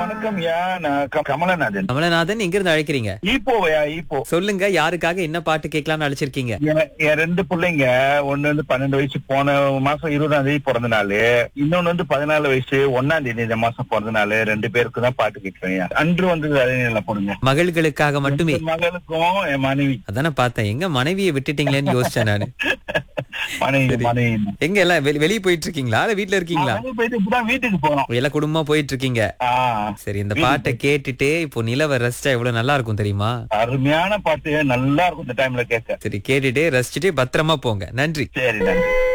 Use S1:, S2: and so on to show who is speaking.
S1: வணக்கம் யா நான் க- கமலநாதன்
S2: கமலநாதன் எங்க இருந்து அழைக்கிறீங்க
S1: ஈப்போவையா ஈப்போ
S2: சொல்லுங்க யாருக்காக என்ன பாட்டு கேட்கலாம்னு அழைச்சிருக்கீங்க
S1: என் என் ரெண்டு பிள்ளைங்க ஒண்ணு வந்து பன்னெண்டு வயசு போன மாசம் இருபதாம் தேதி பிறந்த நாள் இன்னொன்னு வந்து பதினாலு வயசு ஒன்னாம் தேதி இந்த மாசம் பிறந்த நாள் ரெண்டு பேருக்கு தான் பாட்டு கேட்கிறேன் அன்று வந்து அதே நிலை போடுங்க
S2: மகள்களுக்காக மட்டுமே
S1: என் மகளுக்கும் என் மனைவி
S2: அதானே பார்த்தேன் எங்க மனைவியை விட்டுட்டீங்களேன்னு யோசிச்சேன் நானு
S1: மனைவி மனைவி
S2: எங்க எல்லாம் வெளி- வெளிய போயிட்டு இருக்கீங்களா இல்ல வீட்ல இருக்கீங்களா
S1: வெளிய போயிட்டு இப்பதான் வீட்டுக்கு போனோம்
S2: எல்லா குடும்பமா போயிட்டு இருக்கீங்க
S1: ஆ,
S2: சரி இந்த பாட்டை கேட்டுட்டு இப்போ நிலவ ரசிச்சா எவ்வளவு நல்லா இருக்கும் தெரியுமா
S1: அருமையான பாட்டு நல்லா இருக்கும் இந்த டைம்ல கேட்க
S2: சரி கேட்டுட்டு ரசிச்சுட்டு பத்திரமா போங்க நன்றி
S1: சரி நன்றி